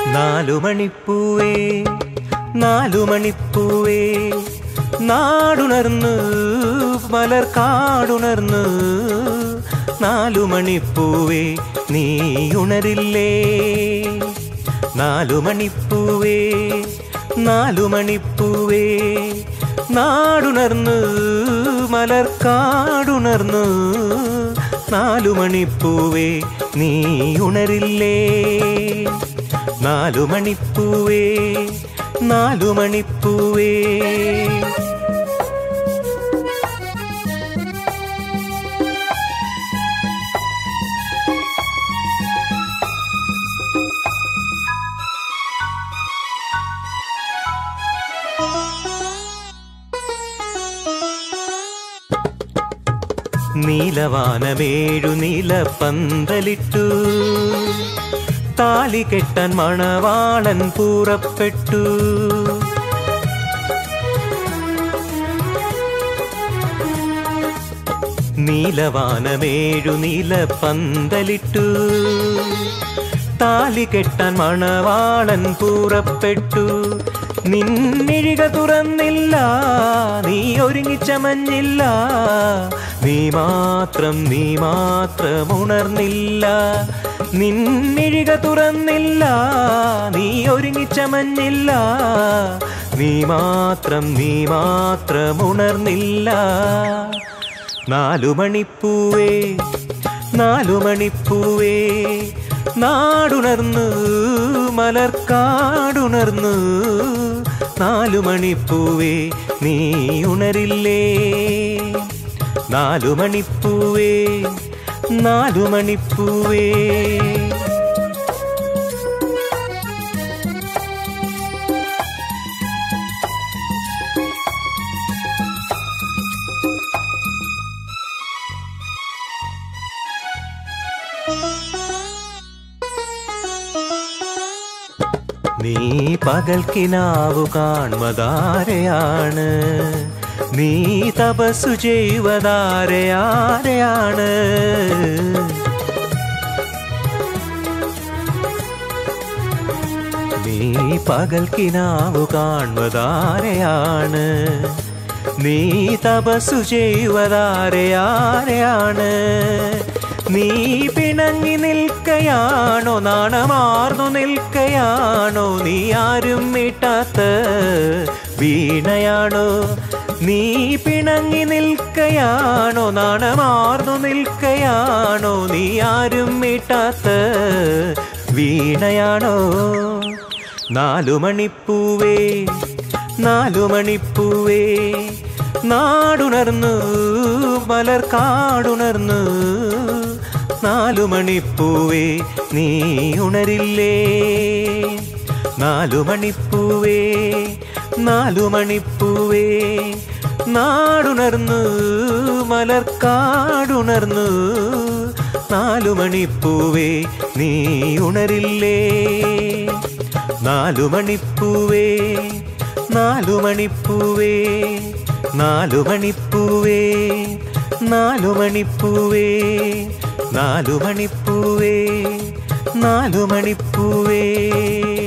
നാലു മണിപ്പൂവേ നാലു മണിപ്പൂവേ നാടുണർന്ന് മലർ കാടുണർന്ന് നാലു മണിപ്പൂവേ നീ ഉണരില്ലേ നാലു മണിപ്പൂവേ നാലു മണിപ്പൂവേ നാടുണർന്ന് മലർ കാടുണർന്ന് നാലു മണിപ്പൂവേ നീ ഉണരില്ലേ നാലു മണിപ്പൂവേ നാലു മണിപ്പൂവേ നീലവാനമേഴു നീല പന്തലിട്ടു താലി കെട്ടാൻ മണവാളൻ പൂറപ്പെട്ടു നീലവാനമേഴു നീല പന്തലിട്ടു താലി കെട്ടാൻ മണവാളൻ പൂറപ്പെട്ടു നിന്നിഴിക തുറന്നില്ല നീ ഒരുങ്ങിച്ചമഞ്ഞില്ല നീ മാത്രം നീ മാത്രം ഉണർന്നില്ല നിന്നിഴിക തുറന്നില്ല നീ ഒരുങ്ങിച്ചമഞ്ഞില്ല നീ മാത്രം നീ മാത്രം ഉണർന്നില്ല നാലു മണിപ്പൂവേ നാലു മണിപ്പൂവേ നാടുണർന്ന് മലർക്കാടുണർന്ന് നാലു മണിപ്പൂവേ നീ ഉണരില്ലേ നാലു മണിപ്പൂവേ നാലു മണിപ്പൂവേ നീ പകൽക്കിനാവു കാൺമതാരെയാണ് നീ തപസ്സു ചെയ്യുവതാരെയാരെയാണ് നീ പകൽക്കിനാവു കാൺമതാരെയാണ് നീ തപസ്സു ചെയ്യുവതാരെയാരെയാണ് നീ പിണങ്ങി നിൽക്കയാണോ നാണമാർന്നു നിൽക്കയാണോ നീ ആരും മീട്ടാത്ത വീണയാണോ നീ പിണങ്ങി നിൽക്കയാണോ നാണമാർന്നു നിൽക്കയാണോ നീ ആരും മീട്ടാത്ത വീണയാണോ നാലു മണിപ്പൂവേ നാലു മണിപ്പൂവേ നാടുണർന്നു മലർ കാടുണർന്നു നാലു മണിപ്പൂവേ നീ ഉണരില്ലേ നാലു മണിപ്പൂവേ നാലു മണിപ്പൂവേ നാടുണർന്നു മലർ കാടുണർന്നു നാലു മണിപ്പൂവേ നീ ഉണരില്ലേ നാലു മണിപ്പൂവേ നാലു മണിപ്പൂവേ നാലു മണിപ്പൂവേ നാലു മണിപ്പൂവേ നാലു മണിപ്പൂവേ നാലു മണിപ്പൂവേ